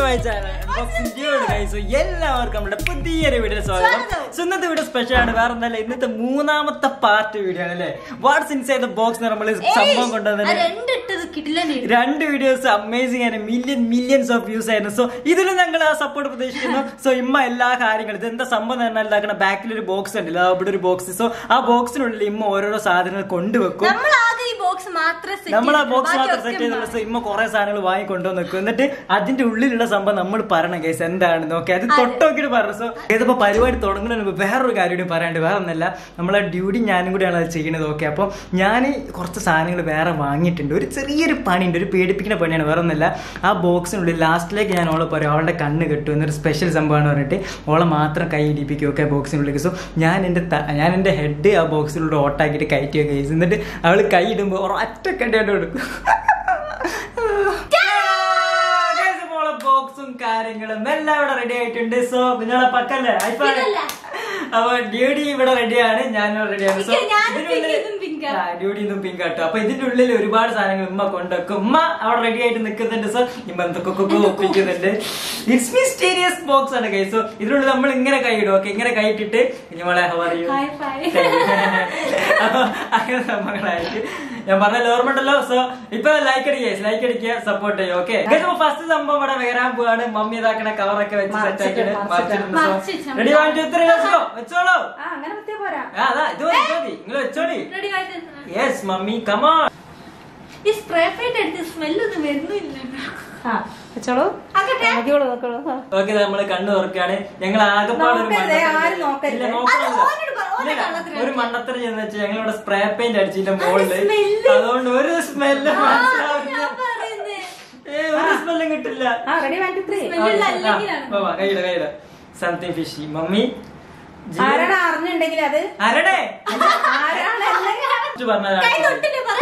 My channel unboxing dude guys എല്ലാവർക്കും നമ്മുടെ പുതിയൊരു വീഡിയോ സ്വാഗതം So, ഇന്നത്തെ വീഡിയോ സ്പെഷ്യൽ ആണ് വേറെ ഒന്നല്ല ഇന്നത്തെ മൂന്നാമത്തെ പാർട്ട് വീഡിയോ ആണ് അല്ലേ വാട്സ് ഇൻസൈഡ് ദ ബോക്സ് നമ്മൾ സംഭവം കൊണ്ടുവന്നത് രണ്ടിട്ടത് കിടിലനെ രണ്ട് വീഡിയോസ് അമേസിംഗ് ആയിരുന്നു മില്യൺ മില്യൺസ് ഓഫ് വ്യൂസ് ആയിരുന്നു സോ ഇതിൽ ഞങ്ങൾ ആ സപ്പോർട്ട് പ്രതീക്ഷിക്കുന്നു സോ ഇമ്മ എല്ലാ കാര്യങ്ങളും ഇത് എന്താ സംഭവം എന്ന് പറഞ്ഞാൽ ഇതാക്കണ ബാക്കിൽ ഒരു ബോക്സ് ഉണ്ടല്ലോ അവിടെ ഒരു ബോക്സ് സോ ആ ബോക്സിനുള്ളിൽ ഇമ്മ ഓരോരോ സാധനങ്ങൾ കൊണ്ടുവെക്കും നമ്മൾ ആകെ ഈ ബോക്സ് മാത്രമേ set നമ്മൾ ആ ചെയ്തിട്ടുള്ളൂ. ബോക്സ് മാത്രം ബാക്കിയൊക്കെ സെറ്റ് ചെയ്തുള്ള സോ ഇമ്മ കുറെ സാധനങ്ങൾ വാങ്ങി കൊണ്ടുവന്ന് വെക്കും എന്നിട്ട് അതിന്റെ ഉള്ളിലുള്ള സംഭവം നമ്മൾ പറയണം കേസ് എന്താണെന്ന് നോക്കി അത് തൊട്ടോക്കിട്ട് പറഞ്ഞു സോ ഇതിപ്പോ പരിപാടി തുടങ്ങുന്നതിന് മുമ്പ് വേറൊരു കാര്യം കൂടി പറയാണ്ട് വേറെ ഒന്നല്ല നമ്മളെ ഡ്യൂട്ടി ഞാനും കൂടിയാണ് അത് ചെയ്യുന്നത് ഓക്കെ അപ്പോൾ ഞാൻ കുറച്ച് സാധനങ്ങൾ വേറെ വാങ്ങിയിട്ടുണ്ട് ഒരു ചെറിയൊരു പണിയുണ്ട് ഒരു പേടിപ്പിക്കുന്ന പണിയാണ് വേറെ ഒന്നല്ല ആ ബോക്സിനുള്ളിൽ ലാസ്റ്റിലേക്ക് ഞാൻ ഓളെ പറയും അവളുടെ കണ്ണ് കെട്ടും എന്നൊരു സ്പെഷ്യൽ സംഭവമാണ് പറഞ്ഞിട്ട് ഓളെ മാത്രം കൈ ഇടിപ്പിക്കും ഒക്കെ ബോക്സിനുള്ളിലേക്ക് സോ ഞാൻ എൻ്റെ ഞാൻ എൻ്റെ ഹെഡ് ആ ബോക്സിലൂടെ ഓട്ടാക്കിയിട്ട് കയറ്റി കേസ് എന്നിട്ട് അവൾ കൈ ഇടുമ്പോൾ ഒറ്റ കണ്ടിട്ട് കൊടുക്കും Guys, മോളെ ബോക്സും കാര്യങ്ങളും എല്ലാം ഇവിടെ റെഡി ആയിട്ടുണ്ട് സോ നിങ്ങളെ പക്കല്ലേ iPhone? ഇല്ലല്ല. അപ്പൊ ഡ്യൂഡി ഇവിടെ റെഡിയാണ് ഞാനും റെഡിയാണ് സോ എനിക്ക് ഞാനും ഇതിനുള്ളിൽ pink, ഇതും pink ആ. ഡ്യൂഡി ഇന്നും പിങ്ക് ആട്ടോ അപ്പൊ ഇതിന്റെ ഉള്ളിൽ ഒരുപാട് സാധനങ്ങൾ ഉമ്മ കൊണ്ടുവെക്കും ഉമ്മ അവിടെ റെഡി ആയിട്ട് നിൽക്കുന്നുണ്ട് സോ ഇമ്മ എന്തൊക്കെ ഒപ്പിക്കുന്നുണ്ട് ഇറ്റ്സ് മിസ്റ്റീരിയസ് ബോക്സ് ആണ് കൈ സോ ഇതിനുള്ളിൽ നമ്മൾ ഇങ്ങനെ കൈ ഇടും ഓക്കെ ഇങ്ങനെ കൈ ഇട്ടിട്ട് നമ്മളെ ഹവറിയും Hi, bye. അപ്പൊ അങ്ങനെ സംഭവങ്ങളായിട്ട് ഞാൻ പറഞ്ഞ ഓർമ്മ ഉണ്ടല്ലോ സോ ഇപ്പൊ ലൈക്ക് അടിക്കുക ലൈക്ക് അടിക്കുക സപ്പോർട്ട് ചെയ്യുക ഓക്കെ ഫസ്റ്റ് സംഭവം ഇവിടെ വരാൻ പോവാണ് മമ്മി ഇതാക്കണ കവറൊക്കെ വെച്ച് സെറ്റ് മറിച്ചിട്ട്, ആക്കിയിട്ട് മറിച്ചിട്ട്. മറിച്ചിട്ട്. റെഡി വൺ ടു ത്രീ വെച്ചോ വെച്ചോളൂ ആ അങ്ങനെ പറ്റിയാ പോരാ ആ അതാ ഇത് മതി ഇത് മതി നിങ്ങൾ വെച്ചോടി Ready, guys? Yes mummy come on ഈ സ്പ്രേ പെയിന്റ് എടുത്ത് സ്മെല്ല് ഒന്നും വരുന്നില്ല ആ വെച്ചോളൂ ആകട്ടെ. നോക്കിയോളൂ നോക്കിയോളൂ ആ. ഓക്കെ നമ്മള് കണ്ണു തുറക്കാണ് ഞങ്ങൾ ആകെപ്പാട് ഒരു നോക്കരുതേ, മണ്ടത്തരം ആരും ചെയ്തു. നോക്കരുത്. ഇല്ല, നോക്കണില്ല. അത് ഓനോട് പറ, ഓന്റെ ഇല്ല, കള്ളത്തരം ഒരു മണ്ടത്തരം ചെയ്യുന്ന വെച്ചാൽ ഞങ്ങൾ ഇവിടെ സ്പ്രേ പെയിന്റ് അടിച്ചില്ല അത് മുകളില് smell. അതുകൊണ്ട് ഒരു സ്മെല്ല് ആ, മനസ്സിലാവില്ല ഞാൻ പറയുന്നേ. ഏ ഒരു സ്മെല്ലും കിട്ടില്ല ആ ready one two three Smell ഇല്ല, അല്ലെങ്കിലാണ്. കയ്യില കയ്യില സംതിങ് ഫിഷി മമ്മി ജീവൻ- ആരാണ് അറിഞ്ഞിട്ടുണ്ടെങ്കിൽ അത് ആരടെ ആരാണ് അല്ലെങ്കിൽ ഇത് പറഞ്ഞതാണ്. കൈ തൊട്ടില്ലേ പറ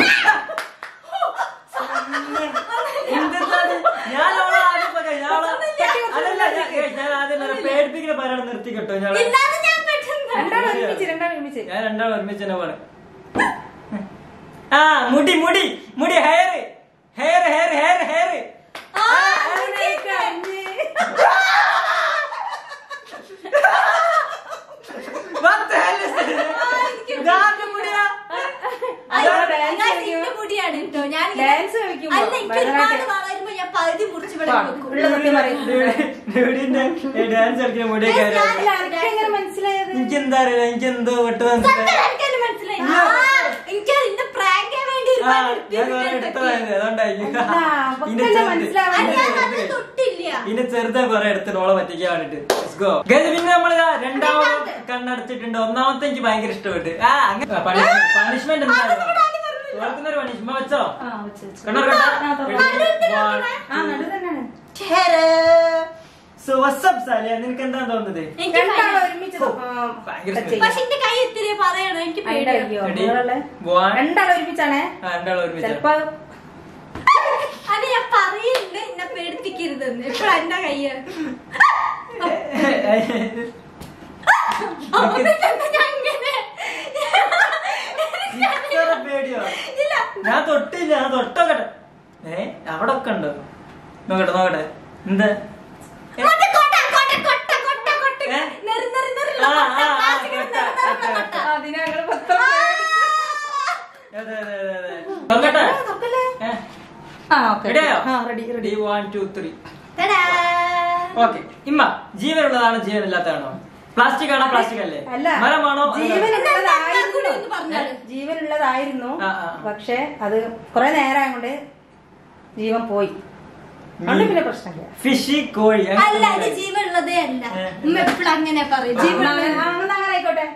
എന്തെന്നാണ്? ഞാൻ അവളെ ആദ്യം പറയാം. ഞാൻ അവളെ- അല്ലല്ല, ഞാൻ- ഏയ് ഞാൻ ആദ്യം പറയാം. പേടിപ്പിക്കുന്ന പറയണം നിർത്തി കേട്ടോ ഞാൻ ഇല്ലാതെ ഞാൻ പെട്ടെന്ന് രണ്ടാളും ഒരുമിച്ച് രണ്ടാളും ഒരുമിച്ച് ഞാൻ രണ്ടാളും ഒരുമിച്ച് തന്നെ പറയും ആ മുടി മുടി മുടി hair hair hair hair hair ആ, അതിനൊക്കെ അഞ്ച്. മുടിയാ അയ്യോ, dance ഞാൻ കളിക്കുമോ? ഇതിന്റെ മുടിയാണ് കേട്ടോ ഞാൻ Dance കളിക്കുമോ? അല്ല എനിക്ക് ഒരുപാട് ഭരതനാട്യം. വളരുമ്പോ ഞാൻ പകുതി മുറിച്ച് ഇവിടെ വാ, വെക്കും ഉള്ള സത്യം പറയും ഡാൻസ് കളിക്കുന്ന മുടിയൊക്കെ ഞാൻ- ആരാ? അല്ല, അനക്ക് എങ്ങനെ മനസ്സിലായത് എനിക്ക് എന്താ അറിയില്ല എനിക്ക് എന്തോ പെട്ട് മനസ്സിലായി സത്യം എനിക്കെന്നെ മനസ്സിലായി ആ, എനിക്ക് ഇതിന്റെ പ്രാങ്ക് വേണ്ടി ആ ഒരുപാട് ഞാൻ കുറെ എടുത്തിട്ടുണ്ട്. എടുത്തതായിരുന്നു അതുകൊണ്ടായിരിക്കും അല്ല, അവക്കല്ലേ മനസ്സിലാവാൻ അല്ല, ഞാൻ അത് ഇതിന്റെ തൊട്ടില്ല ഇതിന്റെ ചെറുതാ കുറെ എടുത്ത് ഓളെ പറ്റിക്കാൻ വേണ്ടിട്ട് Let's go. Guys, പിന്നെ നമ്മൾ രണ്ടാമത് കണ്ണടച്ചിട്ടുണ്ട് ഒന്നാമത്തെ എനിക്ക് ഭയങ്കര ഇഷ്ടപ്പെട്ടു ആ അങ്ങനെ പണിഷ്മെന്റ് ഓർക്കുന്നൊരു പണിഷ്മെന്റ് വെച്ചോ ആ വെച്ച് വെച്ച് കണ്ണടക്കട്ടെ? ആ, തുറന്നു. Ready? One. ആ നടു തന്നെയാണ് So, what's up, സാലിയ? നിനക്ക് എന്താ തോന്നുന്നത് എനിക്ക് രണ്ടാളും ഭയങ്കര- ഒരുമിച്ച് ആ, ഭയങ്കര touch സ്നേഹം. ചെയ്യും. പക്ഷെ എന്റെ കൈ ഇത്തിരി പറയണം എനിക്ക് അതിന്റെ പേടിയാണ് അയ്യോ, Ready? നിങ്ങളല്ലേ? One. രണ്ടാളും ഒരുമിച്ചാണേ ആ, രണ്ടാളും ഒരുമിച്ച് ചെലപ്പോ അത് ഞാൻ പറയുന്നുണ്ട് എന്നെ പേടിപ്പിക്കരുതെന്ന് ഇപ്പൊ എന്റെ കയ്യാണ് എന്നിട്ടെന്താ ഞാൻ ഇങ്ങനെ? ഇത്ര പേടിയോ ഇല്ല ഞാൻ തൊട്ടില്ല ഞാൻ തൊട്ടോക്കട്ടെ ഏ അവിടെ ഒക്കെ ഉണ്ടോ നോക്കട്ടെ നോക്കട്ടെ എന്താ ഏ? മറ്റേ കൊട്ട, കൊട്ട, കൊട്ട, കൊട്ട, കൊട്ട. ഏ? നെറി, നെറി, നെറി ആ, കൊട്ട, ആ, ആ, പ്ലാസ്റ്റിക്കിന്റെ കൊട്ട, നെറി, നെറി കൊട്ട, കൊട്ട. അതിനെ ഞങ്ങള് മൊത്തം ആ. അതെ അതെ അതെ അതെ നോക്കട്ടെ നോക്കല്ലേ? ഏ? ആ ഓക്കെ റെഡിയായോ ആ ready ready Ready? One, two, three. തടാ. ഓക്കെ ഇമ്മ ജീവനുള്ളതാണോ ജീവനില്ലാത്തതാണോ പ്ലാസ്റ്റിക് ആണോ പ്ലാസ്റ്റിക് അല്ലേ അല്ല മരമാണോ അതോ- കൂടി ഒന്ന് ജീവനുള്ളതായിരുന്നു പറഞ്ഞാല്. ജീവനുള്ളതായിരുന്നു ആ, ആ. പക്ഷെ അത് കുറെ നേരം കൊണ്ട് ജീവൻ പോയി അതുകൊണ്ട് പിന്നെ പ്രശ്നമില്ല ഫിഷി കോഴി അങ്ങനെ അല്ല ഇത് ഒന്നുമില്ല. ജീവനുള്ളതേ അല്ല ഏ. ഉമ്മ എപ്പോഴും അങ്ങനെ പറയും ആ, ജീവനുള്ള ആ, എന്നാ അങ്ങനെ ആയിക്കോട്ടെ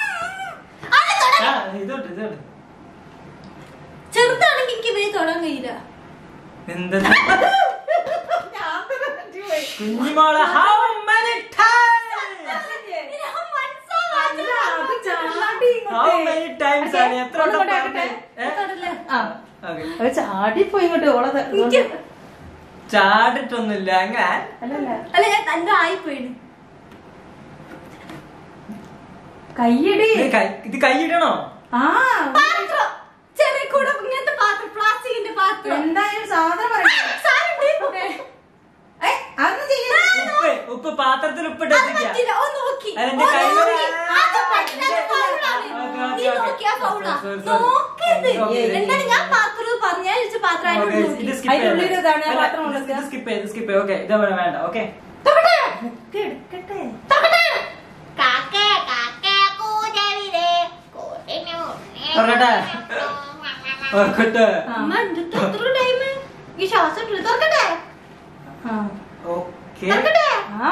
ആ, ഇതോട്ട് ഇതോട്ട് ചെറുതാണെങ്കിൽ എനിക്ക് ഇവയെ തൊടാൻ കഴിയില്ല എന്താ കുഞ്ഞിമോളെ how many times ഞാൻ മനസ്സാവാതെ അല്ല, അത് ചാടി ഇങ്ങോട്ട്. how many times ആണ് എത്ര ഒന്ന് വട്ടം കൊണ്ട് പറഞ്ഞേ? ആക്കട്ടെ. ഏ? തൊടല്ലേ? ആ Okay. അത് ചാടിപ്പോയി ഇങ്ങോട്ട് ഓളത് എനിക്ക് ചാടിട്ടൊന്നുമില്ല അങ്ങനെ അല്ലല്ല അല്ല ഞാൻ തന്റെ ആയിപ്പോയിന് കയ്യടി ഇത് കൈ- ഇത് കൈയിടണോ ആ പാത്രം ചെറിയ കൂടെ ഇങ്ങനത്തെ പാത്രം പ്ലാസ്റ്റിക്കിന്റെ പാത്രം എന്തായാലും സാധനം പറയണ്ടേ സാരുണ്ട്. ഏ, അതൊന്നും ഉപ്പ് പാത്രത്തിൽ ഉപ്പിട്ട് അത് വെച്ചിരിക്കുക. പറ്റില്ല. ഓ, നോക്കി. അതെന്റെ ഓ, കയ്യില് നോക്കി. ആ, അത് പറ്റില്ല. അത് ഫൗളാണ്. ഓക്കേ, ഓക്കേ, നീ ഓക്കേ. നോക്കിയാ ഫൗളാ. Sorry, sorry, sorry. നോക്കരുത്. Okay, okay. എന്താണ് ഞാൻ പാത്രം പറഞ്ഞാൽ വെച്ച് പാത്രം ഓക്കേ, അതിനോട് ഇത് നോക്കി. skip അതിന്റെ ചെയ്യാം. ഉള്ളിൽ ഇതാണ് ഞാൻ അല്ല, പാത്രം ഇത് കൊണ്ടുവച്ചത്. ഇത് skip ചെയ്ത് skip ചെയ്ത് ഓക്കെ ഇതേപോലെ വേണ്ട ഓക്കെ തൊക്കട്ടെ. കിടക്കട്ടെ. തൊക്കട്ടെ. കാക്കേ, കാക്കേ, കൂജവിലേ, കൂട്ടിനുണ്ണി. തുറക്കട്ടെ? ഓർക്കട്ടെ അമ്മ, എന്തിട്ട് എത്ര time? ഈ ശ്വാസം ഇട്ടില്ല. തുറക്കട്ടെ. ആ. ഓക്കെ തുറക്കട്ടെ. ആ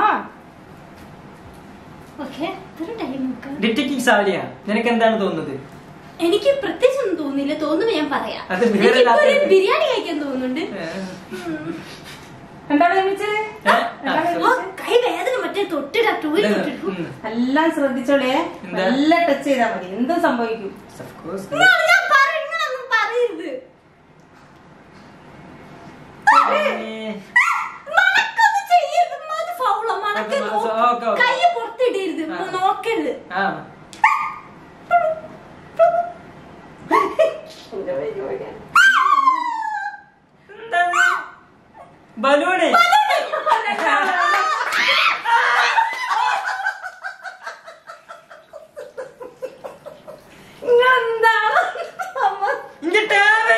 ഓക്കേ, എത്ര time ഒക്കെ? ഡിറ്റക്റ്റീവ് സാലിയ നിനക്ക് എന്താണ് തോന്നുന്നത് എനിക്ക് പ്രത്യേകിച്ച് ഒന്നും തോന്നില്ല തോന്നുമ്പോ ഞാൻ പറയാം അത് വേറെ എനിക്കിപ്പോ ഒരു രാത്രി- ബിരിയാണി കഴിക്കാൻ തോന്നുന്നുണ്ട് എന്താണ് നിർമ്മിച്ചത് ഏ? ആ, എന്താണ് sorry. ആ, നിർമ്മിച്ചത്? കൈ വേദന മറ്റേ തൊട്ടിടാ ടൂരി തൊട്ടിട്ടു ഉം. എല്ലാം ശ്രദ്ധിച്ചോളേ എന്താ? നല്ല ടച്ച് ചെയ്താൽ മതി എന്തും സംഭവിക്കും Of course. ഞാൻ പറയുന്നൊന്നും പറയരുത് ഏ, മണക്കൊന്നും ചെയ്യരുത് ഉമ്മ, അത് ഫൗളാ മണക്ക് അത് നോക്ക്. Okay, okay. കൈ പുറത്തിടരുത് ഉമ്മ, ആ. നോക്കരുത് ആ എന്താണ്? ബലൂണ് നിങ്ങളെന്താണ് അമ്മ? ഇന്റെ ടാബ്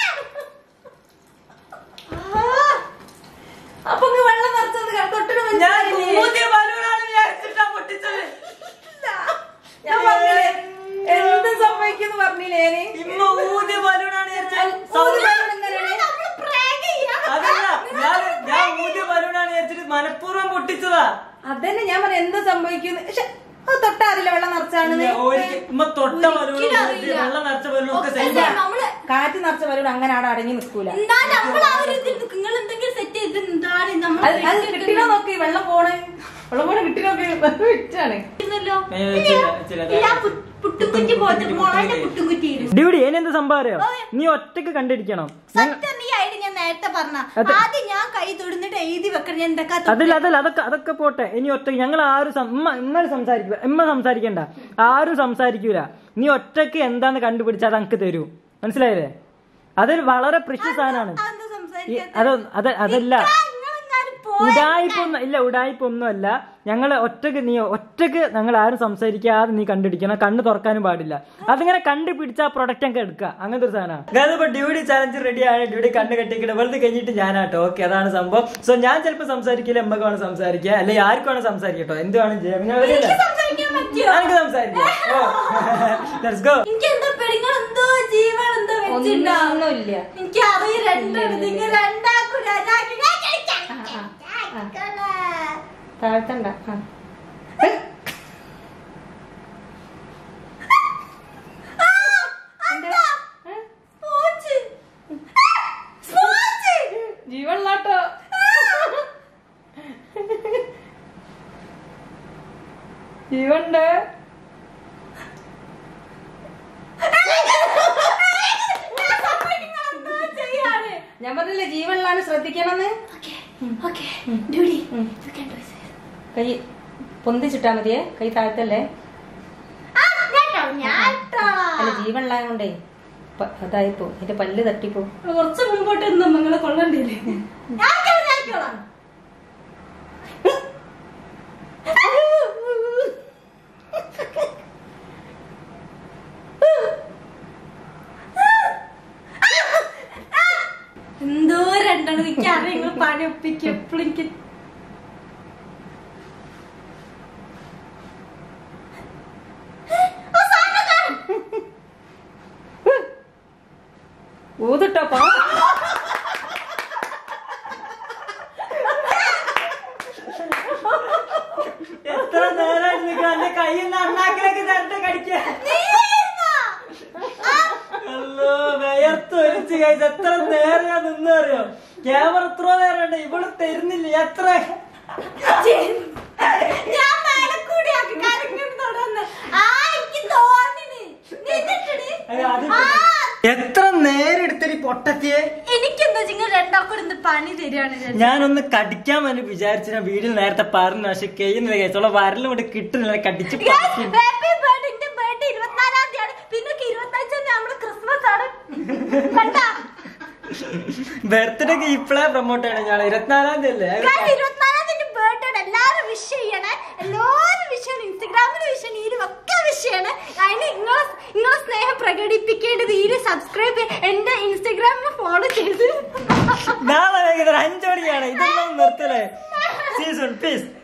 ആ. അപ്പൊ ഇങ്ങ് വെള്ളം നിറച്ചത് തൊട്ടിട്ട് ഞാൻ മനസ്സിലായില്ലേ? പുതിയ ബലൂണാണ് വിചാരിച്ചിട്ടാ പൊട്ടിച്ചത് ഞാൻ പറഞ്ഞില്ലേ എന്ത് സംഭവിക്കും പറഞ്ഞില്ലേ ഞാന്? ഇമ്മ ഊതിയ ബലൂണാണ് വിചാരിച്ചത് ഊതിയ സൗണ്ട് balloon എങ്ങനെയാണ്? നമ്മള് prank ചെയ്യാൻ അതല്ല ഞാൻ ഞാൻ ഊതിയ ബലൂണാണ് വിചാരിച്ചിട്ട് മനഃപൂർവ്വം പൊട്ടിച്ചതാ അതന്നെ ഞാൻ പറയാം എന്ത് സംഭവിക്കും പക്ഷെ അത് തൊട്ടാറില്ല വെള്ളം നിറച്ചാണെന്ന് ഒരിക്കൽ ഉമ്മ തൊട്ട ബലൂൺ ഒരിക്കലും അറിയില്ല. വെള്ളം നിറച്ച ബലൂൺ ഒക്കെ അല്ല, സെയിം നമ്മള് കാറ്റ് നിറച്ച വരും അങ്ങനെ അവിടെ അടങ്ങി നിൽക്കൂല എന്താ നമ്മൾ ആ ഒരു ഇതിൽ നിൽക്കും. നിങ്ങൾ എന്തെങ്കിലും സെറ്റ് ചെയ്ത് എന്താണ് നമ്മൾ അത് അത് കിട്ടിനോ നോക്കി വെള്ളം പോണേ വെള്ളം പോണേ കിട്ടിനോ നോക്കി വിറ്റാണ് ഇരുന്നല്ലോ. ഏ, ചില, ചില, ഇല്ല, ആ പു- പുട്ടുകുറ്റി പോലത്തെ മോളെ പുട്ടുകുറ്റി ഇടും. ഡ്യൂടി ഇനി എന്ത് സംഭവം അറിയോ നീ ഒറ്റക്ക് കണ്ടിരിക്കണം സത്യം നീ ഐഡിയ ഞാൻ നേരത്തെ പറഞ്ഞ അത്- ആദ്യം ഞാൻ കൈ തൊടുന്നിട്ട് എഴുതി വെക്കണം ഞാൻ എന്തൊക്കെ അതില്ല അതല്ല അതൊക്കെ അതൊക്കെ പോട്ടെ ഇനി ഒറ്റക്ക് ഞങ്ങൾ ആരും സം- ഉമ്മ ഉമ്മ സംസാരിക്കുക ഉമ്മ സംസാരിക്കണ്ട ആരും സംസാരിക്കൂല നീ ഒറ്റക്ക് എന്താന്ന് കണ്ടുപിടിച്ചാൽ അത് എനിക്ക് തരൂ മനസ്സിലായില്ലേ അതൊരു വളരെ പ്രശ്ന സാധനമാണ് അതെന്താ ഈ- സംസാരിക്കാത്തെ? അത് അത് അതല്ല നിക്കാ, നിങ്ങളെങ്ങാനും പോയാ- ഉടായ്പൊന്നും ഇല്ല ഉടായ്പൊന്നുമല്ല ഞങ്ങൾ ഒറ്റക്ക് നീ ഒറ്റക്ക് ഞങ്ങൾ ആരും സംസാരിക്കാതെ നീ കണ്ടുപിടിക്കണം കണ്ണ് തുറക്കാനും പാടില്ല അതിങ്ങനെ കണ്ടുപിടിച്ച ആ പ്രൊഡക്റ്റ് അങ്ങ് എടുക്കുക അങ്ങനത്തെ ഒരു സാധനമാണ് ഇപ്പൊ ഡ്യൂട്ടി ചലഞ്ച് റെഡി ആണ് ഡ്യൂട്ടി കണ്ണ് കെട്ടിക്കിട്ട് വെറുതെ കഴിഞ്ഞിട്ട് ഞാനാട്ടോ ഓക്കെ അതാണ് സംഭവം സോ ഞാൻ ചിലപ്പോൾ സംസാരിക്കില്ല എമ്മക്ക് വേണം സംസാരിക്കുക അല്ലെങ്കിൽ ആർക്കും വേണം സംസാരിക്കട്ടോ എന്ത് വേണം ചെയ്യാം പിന്നെ അവരില്ല എനിക്ക് സംസാരിക്കാൻ പറ്റുമോ? എനിക്ക് സംസാരിക്കാം ഓ ലെറ്റ്സ് ഗോ എനിക്ക് എന്താ പെണ്ണുങ്ങൾ എന്തോ ജീവൻ എന്തോ വെച്ചിട്ടുണ്ടോ ഒന്നുമില്ല എനിക്ക് അറിയാം രണ്ടെണ്ണം നിങ്ങൾ രണ്ടാക്കും രാജാക്കി താഴ്ത്തണ്ട ആ. എന്താ? ഏ? ജീവനുള്ളാട്ടോ ജീവണ്ട് ഞാൻ പറഞ്ഞില്ലേ ജീവനിലാണ് ശ്രദ്ധിക്കണമെന്ന് കൈ പൊന്തിച്ചിട്ടാ മതിയേ കൈ താഴ്ത്തല്ലേ അല്ല ജീവനുള്ളായ കൊണ്ടേ പ- അതായിപ്പോ എന്റെ പല്ല് തട്ടിപ്പോ കുറച്ച് മുമ്പോട്ട് ഒന്നും നിങ്ങളെ കൊള്ളണ്ടില്ലേ എന്തോ രണ്ടെണ്ണം എനിക്ക് അറിയാം നിങ്ങൾ പണി ഒപ്പിക്കും എപ്പോഴും എനിക്ക് ഊതിട്ടോപ്പോ എത്ര നേരം എന്റെ കയ്യിൽ നിന്ന് അണ്ണാക്കിലേക്ക് തരട്ടെ കടിക്കാൻ അല്ലോ വിയർത്ത് ഒലിച്ച് കഴിച്ച് എത്ര നേരം ഞാൻ നിന്ന് അറിയോ ക്യാമറ എത്ര നേരം ഉണ്ട് ഇവിടെ തരുന്നില്ല എത്ര ഞാൻ മേലെ കൂടി ആക്കി കരഞ്ഞിട്ട് തുടർന്ന് ആ എനിക്ക് തോന്നിന് നീ എന്നിട്ടിട്. അയ്യ, അത് ആ, എത്ര നേരം എടുത്തൊരു പൊട്ടത്തിയെ എനിക്കെന്താ നിങ്ങൾ രണ്ടാൾക്കും ഇരുന്ന് പണി തരികയാണ് വിചാരിച്ചത്. ഞാനൊന്ന് കടിക്കാൻ വേണ്ടി വിചാരിച്ചു ഞാൻ വീട്ടിൽ നേരത്തെ പറഞ്ഞു പക്ഷെ കഴിയുന്നില്ല കഴിച്ചോളെ വരലും ഇവിടെ കിട്ടുന്നില്ല കടിച്ച് Guys, പറിക്കും. happy birthday. എന്റെ birthday ഇരുപത്തിനാലാം തീയതിയാണ്. പിന്നെ ഇരുപത്തഞ്ചാം തീയതി നമ്മള് ക്രിസ്മസ് ആണ് കണ്ടാ ബർത്ത്ഡേ ഒക്കെ ഇപ്പളേ പ്രൊമോട്ട് ചെയ്യണം ഞാൻ ഇരുപത്തിനാലാം തീയതി അല്ലേ Guys, ഇരുപത്തിനാലാം തീയതി ബർത്ത്ഡേ എല്ലാരും വിഷയമാണ് എല്ലാവരും വിഷയമാണ് ഇൻസ്റ്റഗ്രാമിന്റെ വിഷയം ഈരും ഒക്കെ വിഷയമാണ് അതിന് നിങ്ങളെ നിങ്ങളെ സ്നേഹം പ്രകടിപ്പിക്കേണ്ടത് ഈര് സബ്സ്ക്രൈബ് എന്റെ ഇൻസ്റ്റഗ്രാമിൽ ഫോളോ ചെയ്ത് നാളെ വൈകുന്നേരം അഞ്ചു മണിക്കാണ് ഇതൊന്നും നിർത്തലേ സീസൺ പീസ്